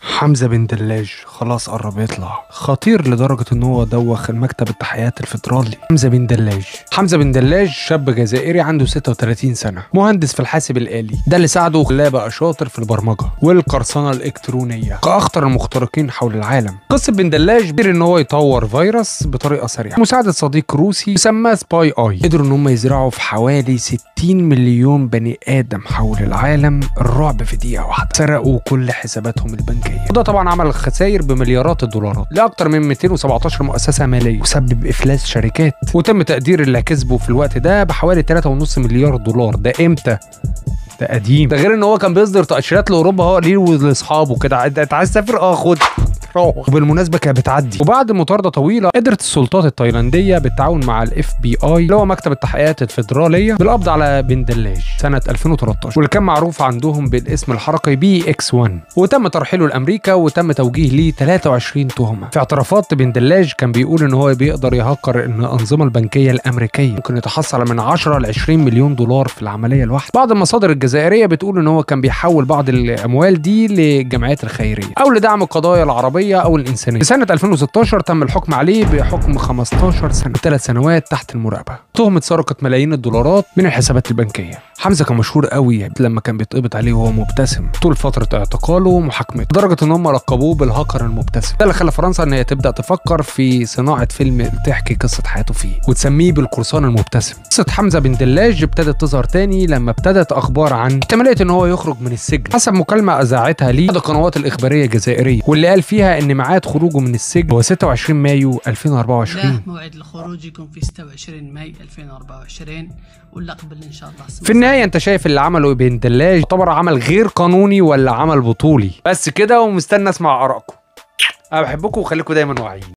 حمزة بن دلاج خلاص قرب يطلع خطير لدرجة ان هو دوخ المكتب التحيات الفيدرالي حمزة بن دلاج حمزة بن دلاج شاب جزائري عنده 36 سنة مهندس في الحاسب الآلي ده اللي ساعده وخلاه بقى شاطر في البرمجة والقرصنة الإلكترونية كأخطر المخترقين حول العالم قصة بن دلاج قدر ان هو يطور فيروس بطريقة سريعة مساعدة صديق روسي سماه سباي اي قدروا ان هم يزرعوا في حوالي 60 مليون بني آدم حول العالم الرعب في دقيقة واحدة سرقوا كل حساباتهم البنكية وده طبعا عمل خسائر بمليارات الدولارات لأكثر من 217 مؤسسة مالية وسبب إفلاس شركات وتم تقدير اللي كسبه في الوقت ده بحوالي 3.5 مليار دولار ده امتى؟ ده قديم ده غير ان هو كان بيصدر تاشيرات لاوروبا هو ليه ولاصحابه كده انت أنت عايز تسافر اه خد روح وبالمناسبه كانت بتعدي وبعد مطارده طويله قدرت السلطات التايلانديه بالتعاون مع الاف بي اي اللي هو مكتب التحقيقات الفيدراليه بالقبض على بن دلاج سنه 2013 واللي كان معروف عندهم بالاسم الحركي بي اكس 1 وتم ترحيله لامريكا وتم توجيه ليه 23 تهمه في اعترافات بن دلاج كان بيقول ان هو بيقدر يهكر ان الانظمه البنكيه الامريكيه ممكن يتحصل من 10 ل 20 مليون دولار في العمليه الواحده بعض المصادر الجزائريه بتقول ان هو كان بيحول بعض الاموال دي للجمعيات الخيريه او لدعم القضايا العربيه او الانسانيه في سنه 2016 تم الحكم عليه بحكم 15 سنه ثلاث سنوات تحت المراقبه تهمه سرقه ملايين الدولارات من الحسابات البنكيه حمزه كان مشهور قوي لما كان بيتقبض عليه وهو مبتسم طول فتره اعتقاله ومحاكمته لدرجه ان هم لقبوه بالهاكر المبتسم ده اللي خلى فرنسا ان هي تبدا تفكر في صناعه فيلم تحكي قصه حياته فيه وتسميه بالقرصان المبتسم قصه حمزه بن دلاج ابتدت تظهر تاني لما ابتدت اخبار عن احتماليه ان هو يخرج من السجن حسب مكالمه اذاعتها ليه احدى القنوات الاخباريه الجزائريه واللي قال فيها ان ميعاد خروجه من السجن هو 26 مايو 2024 لا موعد الخروج يكون في 26 ماي 2024 ولا قبل ان شاء الله في النهايه انت شايف اللي عمله بن دلاج يعتبر عمل غير قانوني ولا عمل بطولي بس كده ومستني اسمع ارائكم انا بحبكم وخليكم دايما واعيين